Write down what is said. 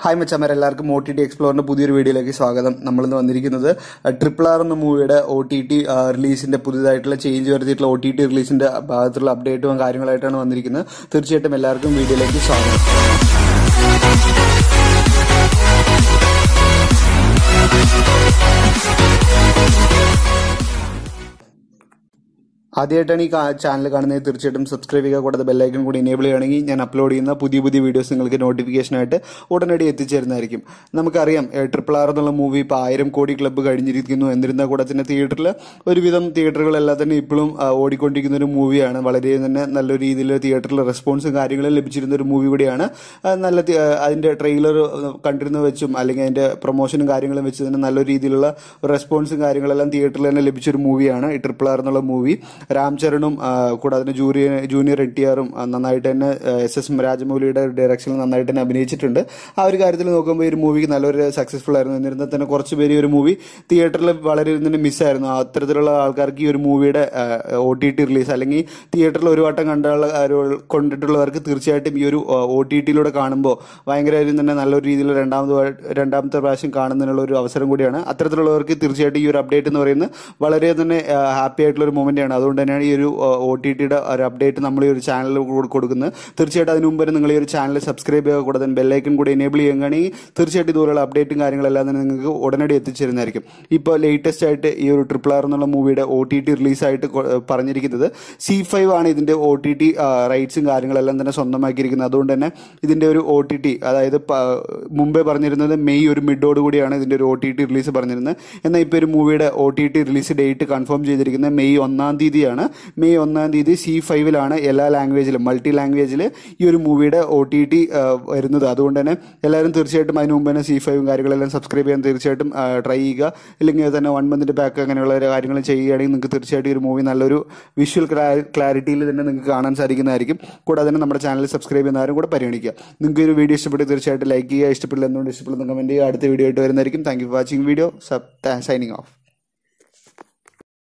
hi മച്ചമ്മർ എല്ലാവർക്കും O T T എക്സ്പ്ലോറിന്റെ പുതിയൊരു വീഡിയോയിലേക്ക് സ്വാഗതം നമ്മളിന്ന് വന്നിരിക്കുന്നത് ട്രിപ്പിൾ ആർ എന്ന മൂവിയുടെ ഒ ടി ടി റിലീസിന്റെ പുതിയതായിട്ടുള്ള ചേഞ്ച് വരുത്തിയിട്ടുള്ള ഒ ടി ടി റിലീസിന്റെ ഭാഗത്തുള്ള അപ്ഡേറ്റും കാര്യങ്ങളായിട്ടാണ് വന്നിരിക്കുന്നത് തീർച്ചയായിട്ടും എല്ലാവർക്കും വീഡിയോയിലേക്ക് സ്വാഗതം ആദ്യമായിട്ടാണ് ഈ ചാനൽ കാണുന്നത് തീർച്ചയായിട്ടും സബ്സ്ക്രൈബ് ചെയ്യുക കൂടാതെ ബെല്ലൈക്കൺ കൂടി എനേബിൾ ചെയ്യുകയാണെങ്കിൽ ഞാൻ അപ്ലോഡ് ചെയ്യുന്ന പുതിയ പുതിയ വീഡിയോസ് നിങ്ങൾക്ക് നോട്ടിഫിക്കേഷനായിട്ട് ഉടനടി എത്തിച്ചേരുന്നതായിരിക്കും നമുക്കറിയാം ട്രിപ്പിൾ ആർ എന്നുള്ള മൂവി ഇപ്പോൾ ആയിരം കോടി ക്ലബ്ബ് കഴിഞ്ഞിരിക്കുന്നു എന്നിരുന്നാൽ കൂടെ തന്നെ തിയേറ്ററിൽ ഒരുവിധം തിയേറ്ററുകളെല്ലാം തന്നെ ഇപ്പോഴും ആ, ഓടിക്കൊണ്ടിരിക്കുന്ന ഒരു മൂവിയാണ് വളരെ തന്നെ നല്ല രീതിയിൽ തിയേറ്ററിൽ റെസ്പോൺസും കാര്യങ്ങളും ലഭിച്ചിരുന്ന ഒരു മൂവി കൂടിയാണ് ആ, നല്ല തി- ആ, അതിന്റെ ട്രെയിലർ കണ്ടിരുന്ന വെച്ചും അല്ലെങ്കിൽ അതിന്റെ പ്രൊമോഷനും കാര്യങ്ങളും വെച്ച് തന്നെ നല്ല രീതിയിലുള്ള റെസ്പോൺസും കാര്യങ്ങളെല്ലാം തിയേറ്ററിൽ തന്നെ ലഭിച്ചൊരു മൂവിയാണ് ഈ ട്രിപ്പിൾ ആർ എന്നുള്ള മൂവി രാം ചരണും ആ, കൂടാതെ ജൂനിയർ ജൂനിയർ എൻ ടി ആറും നന്നായിട്ട് തന്നെ എസ് എസ് രാജമൗലിയുടെ ഡയറക്ഷനിൽ നന്നായിട്ട് തന്നെ അഭിനയിച്ചിട്ടുണ്ട് ആ ഒരു കാര്യത്തിൽ നോക്കുമ്പോൾ ഈ ഒരു മൂവിക്ക് നല്ലൊരു സക്സസ്ഫുൾ ആയിരുന്നു എന്നിരുന്നാൽ തന്നെ കുറച്ച് പേര് ഈ ഒരു മൂവി തിയേറ്ററിൽ വളരെ തന്നെ മിസ്സായിരുന്നു അത്തരത്തിലുള്ള ആൾക്കാർക്ക് ഈ ഒരു മൂവിയുടെ ഒ ടി ടി റിലീസ് അല്ലെങ്കിൽ തിയേറ്ററിൽ ഒരു വട്ടം കണ്ടുള്ള കൊണ്ടിട്ടുള്ളവർക്ക് തീർച്ചയായിട്ടും ഈ ഒരു ഒ ടി ടിയിലൂടെ കാണുമ്പോൾ ഭയങ്കരമായും തന്നെ നല്ലൊരു രീതിയിൽ രണ്ടാമത് രണ്ടാമത്തെ പ്രാവശ്യം കാണുന്നതിനുള്ള ഒരു അവസരം കൂടിയാണ് അത്തരത്തിലുള്ളവർക്ക് തീർച്ചയായിട്ടും ഈ ഒരു അപ്ഡേറ്റ് എന്ന് പറയുന്നത് വളരെ തന്നെ ഹാപ്പി ആയിട്ടുള്ള ഒരു മൊമെന്റ് ആണ് അതുകൊണ്ട് തന്നെയാണ് ഈ ഒരു ഒ ടി ടിയുടെ ഒരു അപ്ഡേറ്റ് നമ്മൾ ഈ ഒരു ചാനലിൽ കൊടുക്കുന്നത് തീർച്ചയായിട്ടും അതിന് മുമ്പ് തന്നെ നിങ്ങൾ ഈ ഒരു ചാനൽ സബ്സ്ക്രൈബ് ചെയ്യുക കൂടാതെ തന്നെ ബെല്ലൈക്കൺ കൂടി എനേബിൾ ചെയ്യുകയാണെങ്കിൽ തീർച്ചയായിട്ടും ഇതുപോലുള്ള അപ്ഡേറ്റും കാര്യങ്ങളെല്ലാം തന്നെ നിങ്ങൾക്ക് ഉടനടി എത്തിച്ചേരുന്നതായിരിക്കും ഇപ്പോൾ ലേറ്റസ്റ്റ് ആയിട്ട് ഈ ഒരു ട്രിപ്പിൾ ആർ എന്നുള്ള മൂവിയുടെ ഒ ടി ടി റിലീസായിട്ട് പറഞ്ഞിരിക്കുന്നത് സി ഫൈവ് ആണ് ഇതിന്റെ ഒ ടി ടി റൈറ്റ്സും കാര്യങ്ങളെല്ലാം തന്നെ സ്വന്തമാക്കിയിരിക്കുന്നത് അതുകൊണ്ട് തന്നെ ഇതിന്റെ ഒരു ഒ ടി ടി അതായത് പ- മുമ്പേ പറഞ്ഞിരുന്നത് മെയ് ഒരു മിഡോട് കൂടിയാണ് ഇതിന്റെ ഒരു ഒ ടി ടി റിലീസ് പറഞ്ഞിരുന്നത് എന്നാൽ ഇപ്പോൾ ഒരു മൂവിയുടെ O T T release date confirm ചെയ്തിരിക്കുന്നത് മെയ് ഒന്നാം തീയതിയാണ് മെയ് ഒന്നാം തീയതി സി ഫൈവിലാണ് എല്ലാ ലാംഗ്വേജിലും മൾട്ടി ലാംഗ്വേജിൽ ഈ ഒരു മൂവിയുടെ ഒ ടി ടി വരുന്നത് അതുകൊണ്ട് തന്നെ എല്ലാവരും തീർച്ചയായിട്ടും അതിന് മുമ്പ് തന്നെ സി ഫൈവും കാര്യങ്ങളെല്ലാം സബ്സ്ക്രൈബ് ചെയ്യാൻ തീർച്ചയായിട്ടും ട്രൈ ചെയ്യുക ഇല്ലെങ്കിൽ തന്നെ വൺ മന്തിന്റെ പാക്ക് അങ്ങനെയുള്ള കാര്യങ്ങൾ ചെയ്യുകയാണെങ്കിൽ നിങ്ങൾക്ക് തീർച്ചയായിട്ടും ഈ ഒരു മൂവി നല്ലൊരു വിഷ്വൽ ക്ലാരിറ്റിയിൽ തന്നെ നിങ്ങൾക്ക് കാണാൻ സാധിക്കുന്നതായിരിക്കും കൂടാതെ തന്നെ നമ്മുടെ ചാനൽ സബ്സ്ക്രൈബ് ചെയ്യുന്നവരും കൂടെ പരിഗണിക്കുക നിങ്ങൾക്ക് ഈ ഒരു വീഡിയോ ഇഷ്ടപ്പെട്ട് തീർച്ചയായിട്ടും ലൈക്ക് ചെയ്യുക ഇഷ്ടപ്പെട്ടില്ല എന്തുകൊണ്ട് ഇഷ്ടപ്പെടുന്ന കമന്റ് ചെയ്യുക അടുത്ത വീഡിയോ ആയിട്ട് വരുന്നതായിരിക്കും thank you for watching video signing of